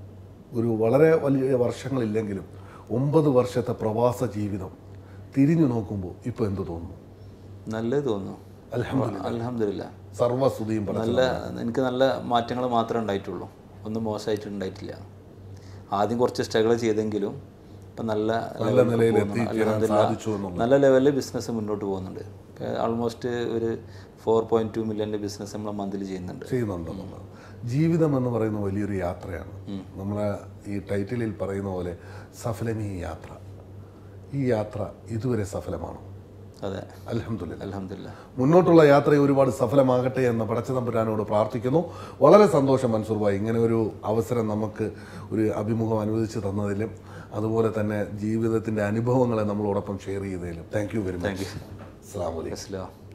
ഒരു വളരെ വലിയ വർഷങ്ങളില്ലെങ്കിലും ഒമ്പത് വർഷത്തെ പ്രവാസ ജീവിതം തിരിഞ്ഞു നോക്കുമ്പോൾ ഇപ്പോൾ എന്ത് തോന്നുന്നു നല്ലത് തോന്നുന്നു അൽഹംദുലില്ലാ. അലഹമില്ല സർവ്വസ്തുതിയും പടച്ച നല്ല എനിക്ക് നല്ല മാറ്റങ്ങൾ മാത്രമേ ഉണ്ടായിട്ടുള്ളൂ ഒന്നും മോശമായിട്ട് ഉണ്ടായിട്ടില്ല ആദ്യം കുറച്ച് സ്ട്രഗിൾ ചെയ്തെങ്കിലും ഇപ്പം നല്ല നല്ല level ൽ നിലയിൽ പോകുന്നു. എത്തിച്ചേരാൻ അൽഹംദുലില്ലാ. സാധിച്ചു എന്നുള്ളത് നല്ല ലെവലിൽ ബിസിനസ് മുന്നോട്ട് പോകുന്നുണ്ട് ആൾമോസ്റ്റ് ഒരു ഫോർ പോയിന്റ് ടു മില്യൻ്റെ ബിസിനസ് നമ്മൾ മന്തിൽ ചെയ്യുന്നുണ്ട് ചെയ്യുന്നുണ്ടെന്നുള്ളത് ജീവിതം എന്ന് പറയുന്ന വലിയൊരു യാത്രയാണ് നമ്മളെ ഈ ടൈറ്റിലിൽ പറയുന്ന പോലെ സഫലമീ യാത്ര ഈ യാത്ര ഇതുവരെ സഫലമാണോ അതെ അലഹമില്ല അലഹമില്ല മുന്നോട്ടുള്ള യാത്ര ഒരുപാട് സഫലമാകട്ടെ എന്ന് പടച്ചതമ്പുരാനോട് പ്രാർത്ഥിക്കുന്നു വളരെ സന്തോഷം മൻസൂർ ഭായി ഇങ്ങനെ ഒരു അവസരം നമുക്ക് ഒരു അഭിമുഖം അനുവദിച്ച് തന്നതിലും അതുപോലെ തന്നെ ജീവിതത്തിൻ്റെ അനുഭവങ്ങളെ നമ്മളോടൊപ്പം ഷെയർ ചെയ്തതിലും താങ്ക് യു വെരി മച്ച് അസ്സാം വലൈക്കും അസ്ലാം